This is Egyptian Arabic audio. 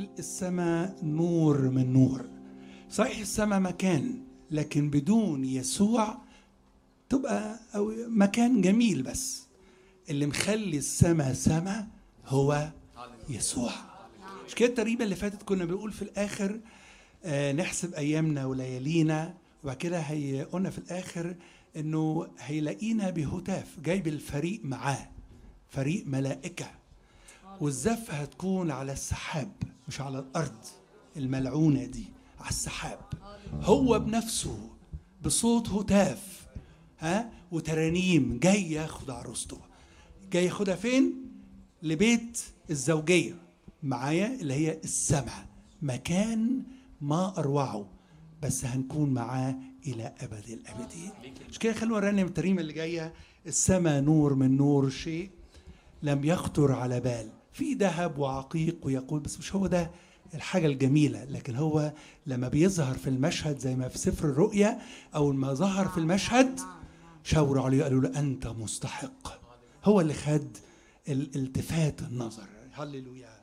السماء نور من نور صحيح السماء مكان لكن بدون يسوع تبقى أو مكان جميل بس اللي مخلي السماء سماء هو يسوع مش كده التريبه اللي فاتت كنا بنقول في الاخر آه نحسب ايامنا وليالينا وبعد كده هي قلنا في الاخر انه هيلاقينا بهتاف جايب الفريق معاه فريق ملائكه والزفه هتكون على السحاب مش على الارض الملعونه دي على السحاب هو بنفسه بصوت هتاف ها وترانيم جاي ياخد عروسته جاي ياخدها فين لبيت الزوجيه معايا اللي هي السمع مكان ما اروعه بس هنكون معاه الى ابد الابدين مش كده خلونا نرنم التريمه اللي جايه السماء نور من نور شيء لم يخطر على بال في ذهب وعقيق ويقول بس مش هو ده الحاجة الجميلة لكن هو لما بيظهر في المشهد زي ما في سفر الرؤيا أول ما ظهر في المشهد شاوروا عليه قالوا له أنت مستحق هو اللي خد الالتفات النظر هللويا